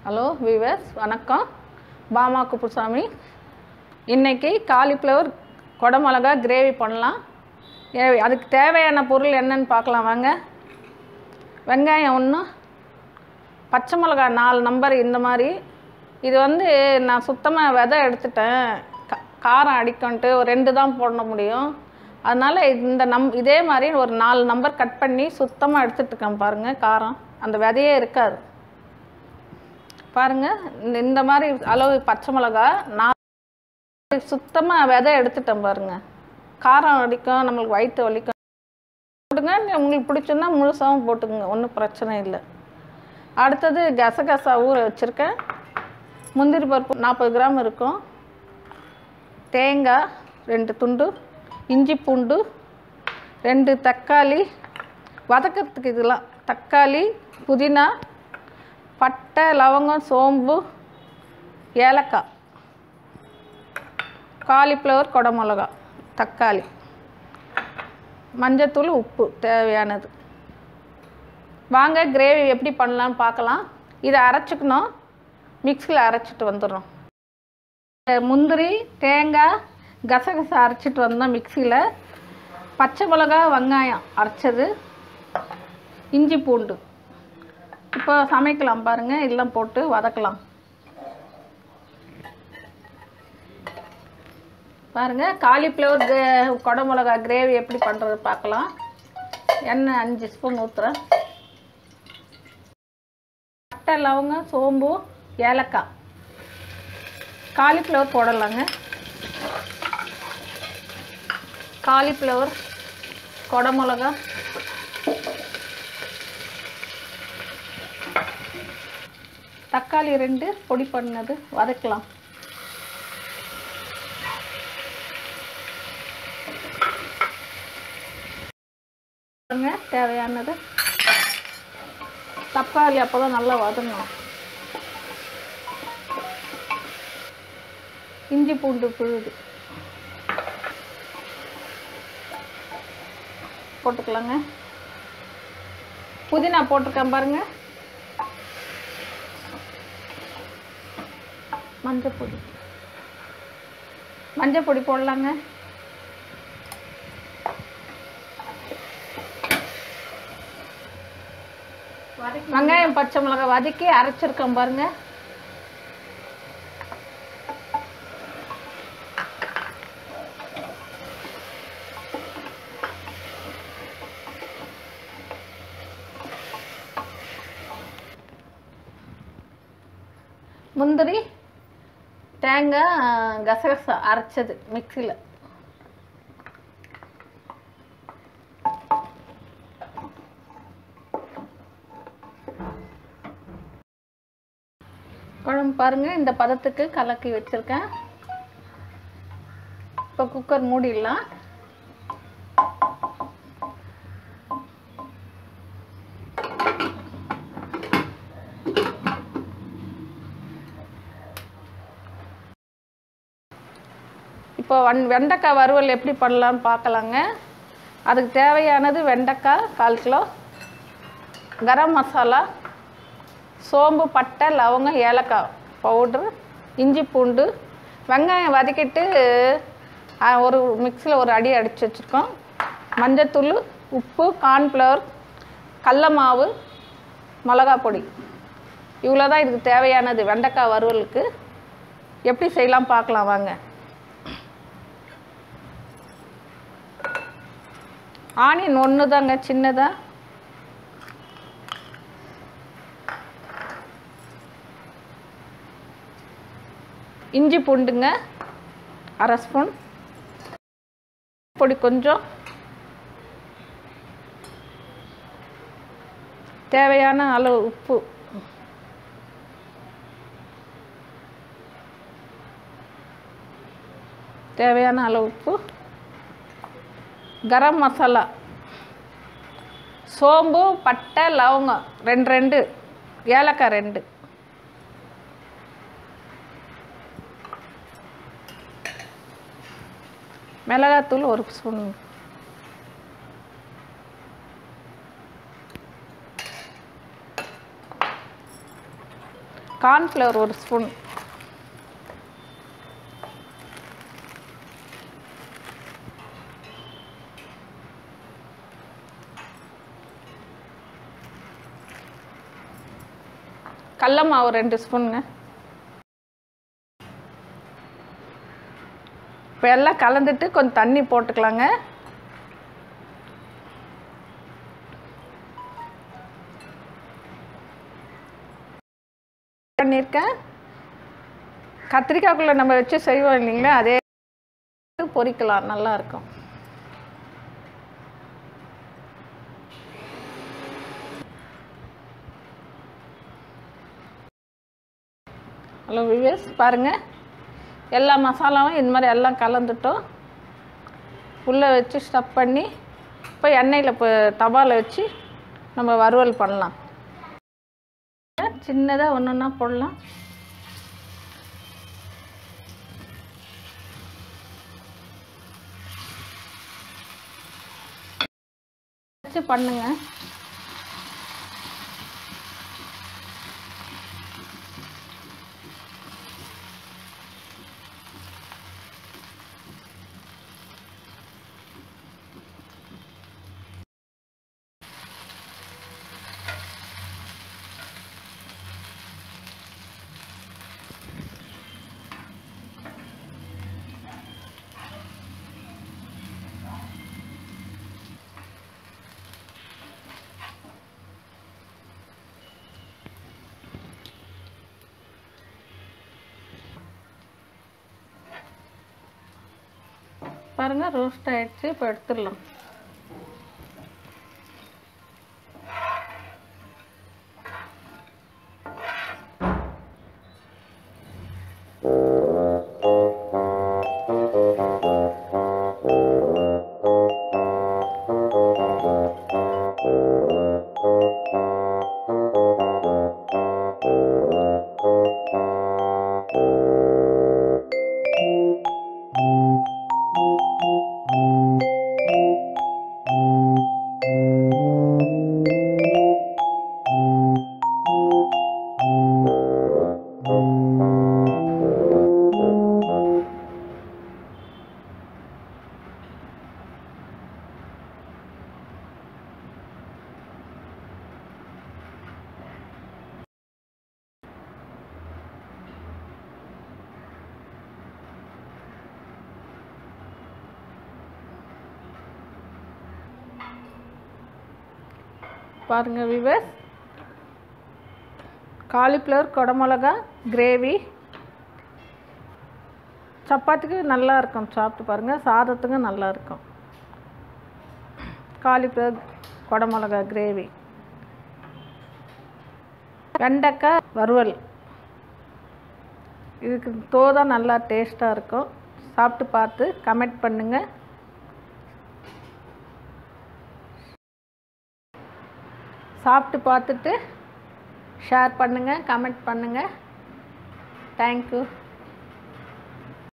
hello viewers வணக்கம் பாமா குப்புசாமி இன்னைக்கு cauliflower குடமிளகா கிரேவி பண்ணலாம் ஏ- அதுக்கு தேவையான பொருள் என்னன்னு பார்க்கலாம் வாங்க வெங்காயம் ஒன்று பச்சை மிளகா நாலு நம்பர் இந்த மாதிரி இது வந்து நான் சுத்தமாக விதை எடுத்துட்டேன் கா- காரம் அடிக்கன்ட்டு ஒரு ரெண்டு தான் போட முடியும் அதனால் இந்த நம் இதே மாதிரி ஒரு நாலு நம்பர் கட் பண்ணி சுத்தமாக எடுத்துட்டு இருக்கேன் பாருங்கள் காரம் அந்த விதையே இருக்காது பாருங்கள் இந்த இந்த மாதிரி அளவு பச்சை மிளகா நான் சுத்தமாக விதை எடுத்துட்டேன் பாருங்க காரம் அடிக்கும் நம்மளுக்கு வயிற்று வலிக்கும் போட்டுங்க நீ- உங்களுக்கு பிடிச்சுன்னா முழுசாகவும் போட்டுக்குங்க ஒன்றும் பிரச்சனை இல்லை அடுத்தது கசகசா ஊற வச்சுருக்கேன் முந்திரி பருப்பு நாற்பது கிராம் இருக்கும் தேங்காய் ரெண்டு துண்டு இஞ்சி பூண்டு ரெண்டு தக்காளி வதக்கிறதுக்கு இதெல்லாம் தக்காளி புதினா பட்டை லவங்கம் சோம்பு ஏலக்காய் காலிஃப்ளவர் குடமிளகா தக்காளி மஞ்சத்தூள் உப்பு தேவையானது வாங்க கிரேவி எப்படி பண்ணலான்னு பார்க்கலாம் இதை அரைச்சிக்கணும் மிக்ஸியில் அரைச்சிட்டு வந்துடுறோம் முந்திரி தேங்காய் கசகசா அரைச்சிட்டு வந்தோம் மிக்ஸியில் பச்சை மிளகா வெங்காயம் அரைச்சது இஞ்சி பூண்டு இப்போ சமைக்கலாம் பாருங்கள் எல்லாம் போட்டு வதக்கலாம் பாருங்கள் காலிஃப்ளவர் கே- குடமிளகா கிரேவி எப்படி பண்ணுறது பார்க்கலாம் எண்ணெய் அஞ்சு ஸ்பூன் ஊற்றுறேன் பட்டை லவங்கம் சோம்பு ஏலக்காய் காலிஃப்ளவர் போடலாங்க காலிஃப்ளவர் குடமிளகா தக்காளி ரெண்டு பொடி பண்ணது வதக்கலாம் பாருங்க, தேவையானது தக்காளி அப்போ தான் நல்லா வதங்கணும் இஞ்சி பூண்டு புழுது போட்டுக்கலாங்க புதினா போட்டிருக்கேன் பாருங்க மஞ்சள் பொடி மஞ்சள் பொடி போடலாங்க வெங்காயம் பச்சை மிளகாய் வதக்கி அரைச்சிருக்கேன் பாருங்க முந்திரி தேங்காய் கசகசா அரைச்சது மிக்சியில் குழம்பு பாருங்க இந்த பதத்துக்கு கலக்கி வச்சிருக்கேன் இப்போ குக்கர் மூடிடலாம் இப்போ வன் வெண்டைக்காய் வறுவல் எப்படி பண்ணலான்னு பார்க்கலாங்க அதுக்கு தேவையானது வெண்டைக்காய் கால் கிலோ கரம் மசாலா சோம்பு பட்டை லவங்கம் ஏலக்காய் பவுட்ரு இஞ்சி பூண்டு வெங்காயம் வதக்கிட்டு ஆ, ஒரு மிக்ஸியில் ஒரு அடி அடித்து வச்சுருக்கோம் மஞ்சத்தூள் உப்பு கார்ன்ஃப்ளவர் கடல மாவு மிளகா பொடி இவ்வளோ தான் இதுக்கு தேவையானது வெண்டைக்காய் வறுவலுக்கு எப்படி செய்யலாம் பார்க்கலாம் வாங்க ஆனியன் ஒன்று தாங்க சின்னதாக இஞ்சி பூண்டுங்க அரை ஸ்பூன் பொடி கொஞ்சம் தேவையான அளவு உப்பு தேவையான அளவு உப்பு கரம் மசாலா சோம்பு பட்டை லவங்கம் ரெண்டு ரெண்டு ஏலக்காய் ரெண்டு மிளகாத்தூள் ஒரு ஸ்பூன் கார்ன்ஃப்ளவர் ஒரு ஸ்பூன் கடல மாவு ரெண்டு ஸ்பூனுங்க இப்போ எல்லாம் கலந்துட்டு கொஞ்சம் தண்ணி போட்டுக்கலாங்க பண்ணியிருக்கேன் கத்திரிக்காய்க்குள்ளே நம்ம வச்சு செய்வோம் இல்லைங்களா அதே பொரிக்கலாம் நல்லா இருக்கும் ஹலோ விவேஸ் பாருங்கள் எல்லா மசாலாவும் இந்த மாதிரி எல்லாம் கலந்துட்டோம் உள்ளே வச்சு ஸ்டப் பண்ணி இப்போ எண்ணெயில் இப்போ தவாவில் வச்சு நம்ம வறுவல் பண்ணலாம் சின்னதாக ஒன்று ஒன்றா போடலாம் வச்சு பண்ணுங்க பாருங்க ரோஸ்ட் ஆயிடுச்சு இப்போ எடுத்துடலாம் பாருங்க விவஸ் காலிஃப்ளவர் குடமிளகா கிரேவி சப்பாத்திக்கு நல்லா இருக்கும் சாப்பிட்டு பாருங்கள் சாதத்துக்கும் நல்லா இருக்கும் காலிஃப்ளவர் குடமிளகா கிரேவி வெண்டைக்காய் வறுவல் இதுக்கு தோதா நல்லா டேஸ்ட்டாக இருக்கும் சாப்பிட்டு பார்த்து கமெண்ட் பண்ணுங்கள் சாப்பிட்டு பார்த்துட்டு ஷேர் பண்ணுங்கள் கமெண்ட் பண்ணுங்கள் தேங்க்யூ